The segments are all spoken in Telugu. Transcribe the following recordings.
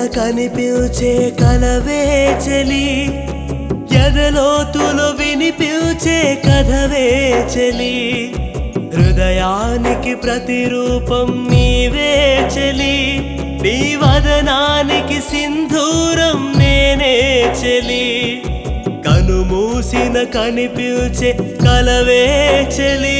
కనిపించే కలవే చెలి ఎదలోతులో వినిపించే కథవే చెలి హృదయానికి ప్రతిరూపం నీవే చెలి నీ వదనానికి సింధూరం నేనే చెలి కనుమూసిన కనిపించే కలవే చెలి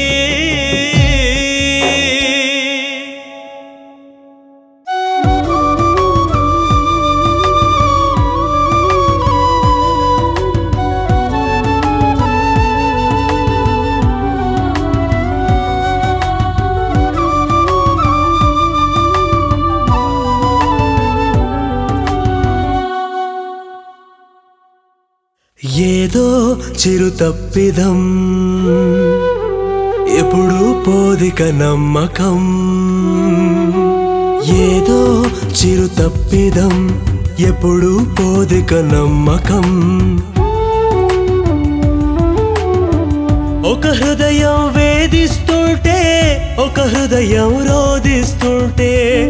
ఏదో చిరు తప్పిదం ఎప్పుడు పోదిక నమ్మకం ఏదో చిరు తప్పిదం ఎప్పుడు పోదిక నమ్మకం ఒక హృదయం వేధిస్తుంటే ఒక హృదయం రోధిస్తుంటే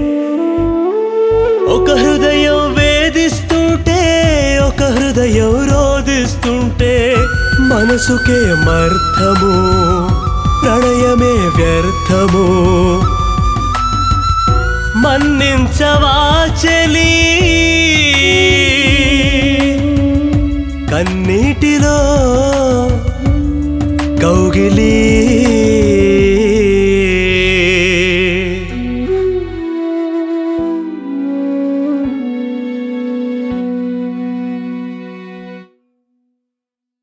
ఒక హృదయం వేధిస్తుంటే ఒక హృదయం రోధిస్తుంటే మనసుకే మర్థము ప్రణయమే వ్యర్థము మన్నించవా చెలి కన్నీటిలో కౌగిలి